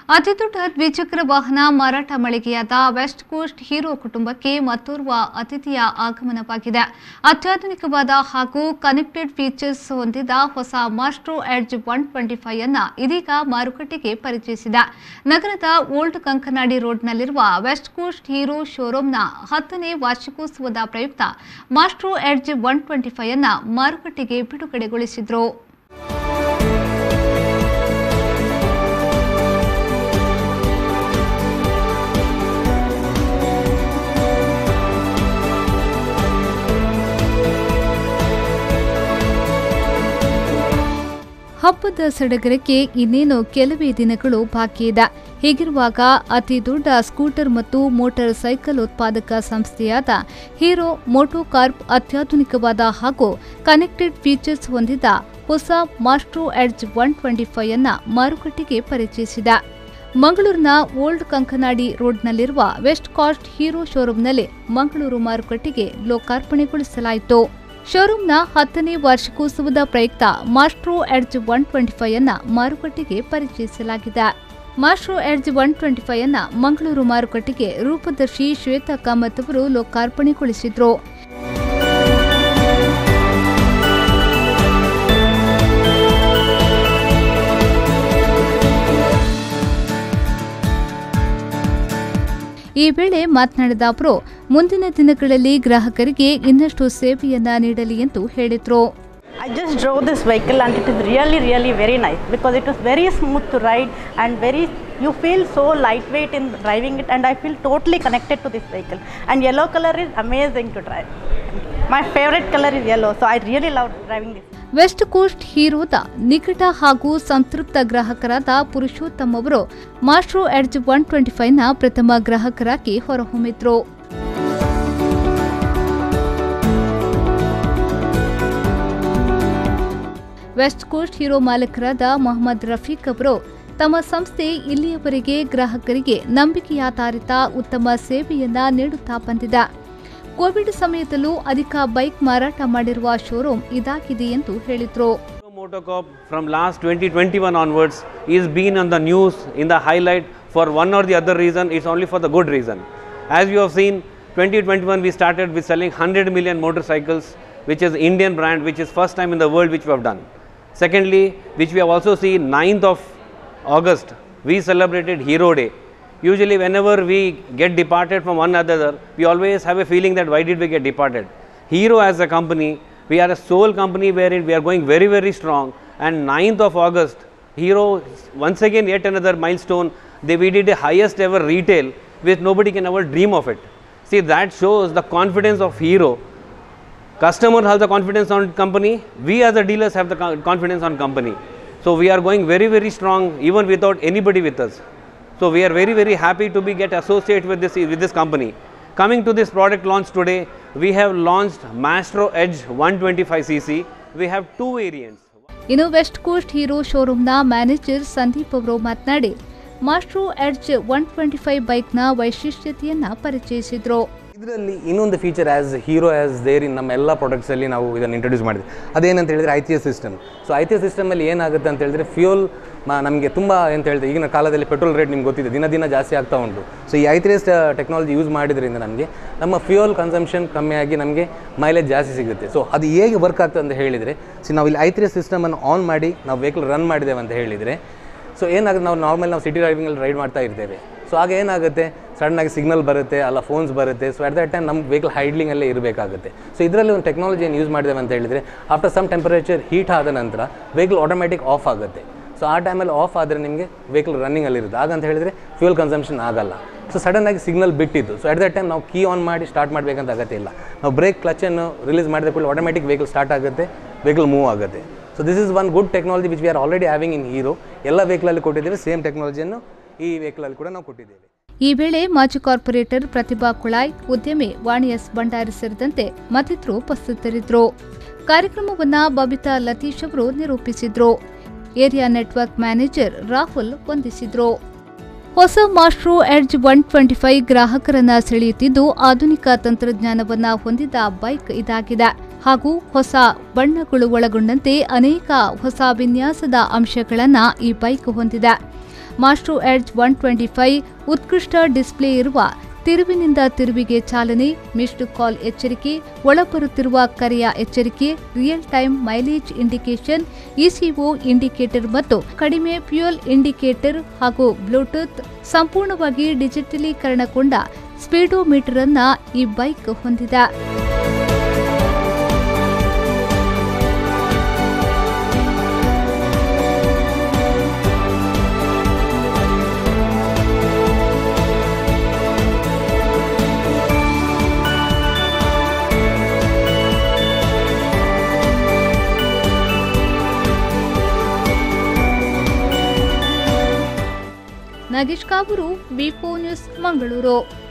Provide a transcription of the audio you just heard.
ಅತಿದೊಡ್ಡ ದ್ವಿಚಕ್ರ ವಾಹನ ಮಾರಾಟ ಮಳಿಗೆಯಾದ ವೆಸ್ಟ್ ಕೋಸ್ಟ್ ಹೀರೋ ಕುಟುಂಬಕ್ಕೆ ಮತ್ತೋರ್ವ ಅತಿಥಿಯ ಆಗಮನವಾಗಿದೆ ಅತ್ಯಾಧುನಿಕವಾದ ಹಾಗೂ ಕನೆಕ್ಟೆಡ್ ಫೀಚರ್ಸ್ ಹೊಂದಿದ ಹೊಸ Maestro Edge one twenty five ಅನ್ನ ಇದೀಗ ಮಾರುಕಟ್ಟೆಗೆ ಪರಿಚಯಿಸಿದೆ ನಗರದ ಓಲ್ಡ್ ಕಂಕನಾಡಿ ರೋಡ್ನಲ್ಲಿರುವ ವೆಸ್ಟ್ ಕೋಸ್ಟ್ ಹೀರೋ ಶೋರೂಮ್ನ ಹತ್ತನೇ ವಾರ್ಷಿಕೋತ್ಸವದ ಪ್ರಯುಕ್ತ Maestro Edge one twenty five ಅನ್ನ ಮಾರುಕಟ್ಟೆಗೆ ಬಿಡುಗಡೆಗೊಳಿಸಿದ್ರು ಹಬ್ಬದ ಸಡಗರಕ್ಕೆ ಇನ್ನೇನು ಕೆಲವೇ ದಿನಗಳು ಬಾಕಿ ಇದೆ ಹೀಗಿರುವಾಗ ಅತಿ ದೊಡ್ಡ ಸ್ಕೂಟರ್ ಮತ್ತು ಮೋಟಾರ್ ಸೈಕಲ್ ಉತ್ಪಾದಕ ಸಂಸ್ಥೆಯಾದ ಹೀರೋ ಮೋಟೋಕಾರ್ಪ್ ಅತ್ಯಾಧುನಿಕವಾದ ಹಾಗೂ ಕನೆಕ್ಟೆಡ್ ಫೀಚರ್ಸ್ ಹೊಂದಿದ ಹೊಸ Maestro Edge one twenty five ಅನ್ನ ಮಾರುಕಟ್ಟೆಗೆ ಪರಿಚಯಿಸಿದೆ ಮಂಗಳೂರಿನ ಓಲ್ಡ್ ಕಂಕನಾಡಿ ರೋಡ್ನಲ್ಲಿರುವ ವೆಸ್ಟ್ ಕಾಸ್ಟ್ ಹೀರೋ ಶೋರೂಮ್ನಲ್ಲಿ ಮಂಗಳೂರು ಮಾರುಕಟ್ಟೆಗೆ ಲೋಕಾರ್ಪಣೆಗೊಳಿಸಲಾಯಿತು ಶೋರೂಮ್ನ ಹತ್ತನೇ ವಾರ್ಷಿಕೋತ್ಸವದ ಪ್ರಯುಕ್ತ Maestro Edge one twenty five ಅನ್ನ ಮಾರುಕಟ್ಟೆಗೆ ಪರಿಚಯಿಸಲಾಗಿದೆ Maestro Edge one twenty five ಅನ್ನ ಮಂಗಳೂರು ಮಾರುಕಟ್ಟೆಗೆ ರೂಪದರ್ಶಿ ಶ್ವೇತಾ ಕಾಮತ್ ಅವರು ಲೋಕಾರ್ಪಣೆಗೊಳಿಸಿದ್ರು ಈ ವೇಳೆ ಮಾತನಾಡಿದ ಅವರು ಮುಂದಿನ ದಿನಗಳಲ್ಲಿ ಗ್ರಾಹಕರಿಗೆ ಇನ್ನಷ್ಟು ಸೇವೆಯನ್ನ ನೀಡಲಿ ಎಂದು ಹೇಳಿದ್ರು I just drove this vehicle and it is really, really very nice because it was very smooth to ride and very, you feel so lightweight in driving it and I feel totally connected to this vehicle. And yellow color is amazing to drive. My favorite color is yellow, so I really love driving this. West Coast ಹೀರೋದ ನಿಕಟ ಹಾಗೂ ಸಂತೃಪ್ತ ಗ್ರಾಹಕರಾದ ಪುರುಷೋತ್ತಮ್ ಅವರು Maestro Edge one twenty ಫೈವ್ನ ಪ್ರಥಮ ಗ್ರಾಹಕರಾಗಿ ಹೊರಹೊಮ್ಮಿದ್ರು ವೆಸ್ಟ್ ಕೋಸ್ಟ್ ಹೀರೋ ಮಾಲಕರಾದ ಮೊಹಮ್ಮದ್ ರಫೀಕ್ ಅವರು ತಮ್ಮ ಸಂಸ್ಥೆ ಇಲ್ಲಿಯವರೆಗೆ ಗ್ರಾಹಕರಿಗೆ ನಂಬಿಕೆಯಾಧಾರಿತ ಉತ್ತಮ ಸೇವೆಯನ್ನ ನೀಡುತ್ತಾ ಬಂದಿದೆ ಕೋವಿಡ್ ಸಮಯದಲ್ಲೂ ಅಧಿಕ ಬೈಕ್ ಮಾರಾಟ ಮಾಡಿರುವ ಶೋರೂಮ್ ಇದಾಗಿದೆ ಎಂದು ಹೇಳಿದ್ರು Motocorp from last 2021 onwards is been on the news in the highlight for one or the other reason it's only for the good reason as you have seen 2021 we started with selling 100 million motorcycles which is indian brand which is first time in the world which we have done secondly which we have also seen 9th of august we celebrated hero day usually whenever we get departed from one another we always have a feeling that why did we get departed hero as a company we are a sole company wherein we are going very very strong and 9th of august hero once again yet another milestone they we did a highest ever retail which nobody can ever dream of it see that shows the confidence of hero customer has the confidence on company we as the dealers have the co- confidence on company so we are going very very strong even without anybody with us so we are very very happy to be get associated with this with this company coming to this product launch today we have launched Mastro Edge 125cc we have two variants ಇನ್ನು West Coast Hero ಶೋರೂಮ್ನ manager Sandeep ಅವರು ಮಾತನಾಡಿ Maestro Edge one twenty five ಬೈಕ್ನ ವೈಶಿಷ್ಟ್ಯತೆಯನ್ನ ಪರಿಚಯಿಸಿದ್ರು ಇದರಲ್ಲಿ ಇನ್ನೊಂದು feature as Hero as there in ನಮ್ಮ ಎಲ್ಲ ಪ್ರಾಡಕ್ಟ್ಸಲ್ಲಿ ನಾವು ಇದನ್ನು ಇಂಟ್ರೊಡ್ಯೂಸ್ ಮಾಡಿದ್ವಿ ಅದೇನಂತ ಹೇಳಿದರೆ I T S system so I T S ಸಿಸ್ಟಮಲ್ಲಿ ಏನಾಗುತ್ತೆ ಅಂತ ಹೇಳಿದ್ರೆ ಫ್ಯೂಲ್ ನಮಗೆ ತುಂಬ ಎಂತ ಹೇಳಿದ್ರೆ ಈಗಿನ ಕಾಲದಲ್ಲಿ ಪೆಟ್ರೋಲ್ ರೇಟ್ ನಿಮ್ಗೆ ಗೊತ್ತಿದೆ ದಿನ ದಿನ ಜಾಸ್ತಿ ಆಗ್ತಾ ಉಂಟು ಸೊ ಈ I T S technology use ಮಾಡಿದ್ರಿಂದ ನಮಗೆ ನಮ್ಮ ಫ್ಯೂಯಲ್ ಕನ್ಸಂಪ್ಷನ್ ಕಮ್ಮಿಯಾಗಿ ನಮಗೆ ಮೈಲೇಜ್ ಜಾಸ್ತಿ ಸಿಗುತ್ತೆ ಸೊ ಅದು ಹೇಗೆ ವರ್ಕ್ ಆಗ್ತದೆ ಅಂತ ಹೇಳಿದರೆ ಸೊ ನಾವು ಇಲ್ಲಿ ಐ ಟಿ ಎಸ್ ಸಿಸ್ಟಮನ್ನು ಆನ್ ಮಾಡಿ ನಾವು ವೆಹಿಕಲ್ ರನ್ ಮಾಡಿದ್ದೇವೆ ಅಂತ ಹೇಳಿದರೆ ಸೊ ಏನಾಗುತ್ತೆ ನಾವು ನಾರ್ಮಲ್ ನಾವು ಸಿಟಿ ಡ್ರೈವಿಂಗಲ್ಲಿ ರೈಡ್ ಮಾಡ್ತಾ ಇರ್ತೇವೆ ಸೊ ಆಗ ಏನಾಗುತ್ತೆ ಸಡನ್ನಾಗಿ ಸಿಗ್ನಲ್ ಬರುತ್ತೆ ಅಲ್ಲ ಫೋನ್ಸ್ ಬರುತ್ತೆ ಸೊ ಅಟ್ ದಟ್ ಟೈಮ್ ನಮ್ಮ ವೆಹಿಕಲ್ ಹೈಡ್ಲಿಂಗಲ್ಲೇ ಇರಬೇಕಾಗುತ್ತೆ ಸೊ ಇದರಲ್ಲಿ ಒಂದು ಟೆಕ್ನಾಲಜಿ ಏನು ಯೂಸ್ ಮಾಡಿದ್ದೇವೆ ಅಂತ ಹೇಳಿದರೆ ಆಫ್ಟರ್ ಸಮ್ ಟೆಂಪರೇಚರ್ ಹೀಟ್ ಆದ ನಂತರ ವೆಹಿಕಲ್ ಆಟೋಮೆಟಿಕ್ ಆಫ್ ಆಗುತ್ತೆ ಸೊ ಆ ಟೈಮಲ್ಲಿ ಆಫ್ ಆದರೆ ನಿಮಗೆ ವೆಹಿಕಲ್ ರನ್ನಿಂಗಲ್ಲಿ ಇರುತ್ತೆ ಹಾಗಂತ ಹೇಳಿದರೆ ಫ್ಯೂಲ್ ಕನ್ಸಂಪ್ಷನ್ ಆಗಲ್ಲ ಸೊ ಸಡನ್ನಾಗಿ ಸಿಗ್ನಲ್ ಬಿಟ್ಟಿದ್ದು ಸೊ ಅಟ್ ದಟ್ ಟೈಮ್ ನಾವು ಕೀ ಆನ್ ಮಾಡಿ ಸ್ಟಾರ್ಟ್ ಮಾಡಬೇಕಂತ ಅಗತ್ಯ ಇಲ್ಲ ನಾವು ಬ್ರೇಕ್ ಕ್ಲಚನ್ನು ರಿಲೀಸ್ ಮಾಡಿದ ಕೂಡಲೇ ಆಟೋಮೆಟಿಕ್ ವೆಹಿಕಲ್ ಸ್ಟಾರ್ಟ್ ಆಗುತ್ತೆ ವೆಹಿಕಲ್ ಮೂವ್ ಆಗುತ್ತೆ so this is one good technology which we are already having in Hero ಎಲ್ಲ ವೆಹಿಕಲಲ್ಲಿ ಕೊಟ್ಟಿದ್ದೇವೆ ಸೇಮ್ ಟೆಕ್ನಾಲಜಿಯನ್ನು ಈ ವೆಹಿಕಲಲ್ಲಿ ಕೂಡ ನಾವು ಕೊಟ್ಟಿದ್ದೇವೆ ಈ ವೇಳೆ ಮಾಜಿ ಕಾರ್ಪೊರೇಟರ್ ಪ್ರತಿಭಾ ಕುಳಾಯ್ ಉದ್ಯಮಿ ವಾಣಿ ಎಸ್ ಭಂಡಾರಿ ಸೇರಿದಂತೆ ಮತ್ತಿತರರು ಉಪಸ್ಥಿತರಿದ್ದರು ಕಾರ್ಯಕ್ರಮವನ್ನ ಬಬಿತಾ ಲತೀಶ್ ಅವರು ನಿರೂಪಿಸಿದ್ರು ಏರಿಯಾ ನೆಟ್ವರ್ಕ್ ಮ್ಯಾನೇಜರ್ ರಾಹುಲ್ ವಂದಿಸಿದ್ರು ಹೊಸ Maestro Edge one twenty five ಗ್ರಾಹಕರನ್ನ ಸೆಳೆಯುತ್ತಿದ್ದು ಆಧುನಿಕ ತಂತ್ರಜ್ಞಾನವನ್ನ ಹೊಂದಿದ ಬೈಕ್ ಇದಾಗಿದೆ ಹಾಗೂ ಹೊಸ ಬಣ್ಣಗಳು ಒಳಗೊಂಡಂತೆ ಅನೇಕ ಹೊಸ ವಿನ್ಯಾಸದ ಅಂಶಗಳನ್ನ ಈ ಬೈಕ್ ಹೊಂದಿದೆ Maestro Edge one twenty five ಉತ್ಕೃಷ್ಟ ಡಿಸ್ಪ್ಲೇ ಇರುವ ತಿರುವಿನಿಂದ ತಿರುವಿಗೆ ಚಾಲನೆ ಮಿಸ್ಡ್ ಕಾಲ್ ಎಚ್ಚರಿಕೆ ಒಳಬರುತ್ತಿರುವ ಕರೆಯ ಎಚ್ಚರಿಕೆ real time mileage indication E C O indicator ಮತ್ತು ಕಡಿಮೆ ಫ್ಯೂಯಲ್ ಇಂಡಿಕೇಟರ್ ಹಾಗೂ ಬ್ಲೂಟೂತ್ ಸಂಪೂರ್ಣವಾಗಿ ಡಿಜಿಟಲೀಕರಣಗೊಂಡ ಸ್ಪೀಡೋಮೀಟರ್ ಅನ್ನ ಈ ಬೈಕ್ ಹೊಂದಿದೆ ನಾಗೇಶ್ ಕಾಬೂರು ವಿ ನ್ಯೂಸ್ ಮಂಗಳೂರು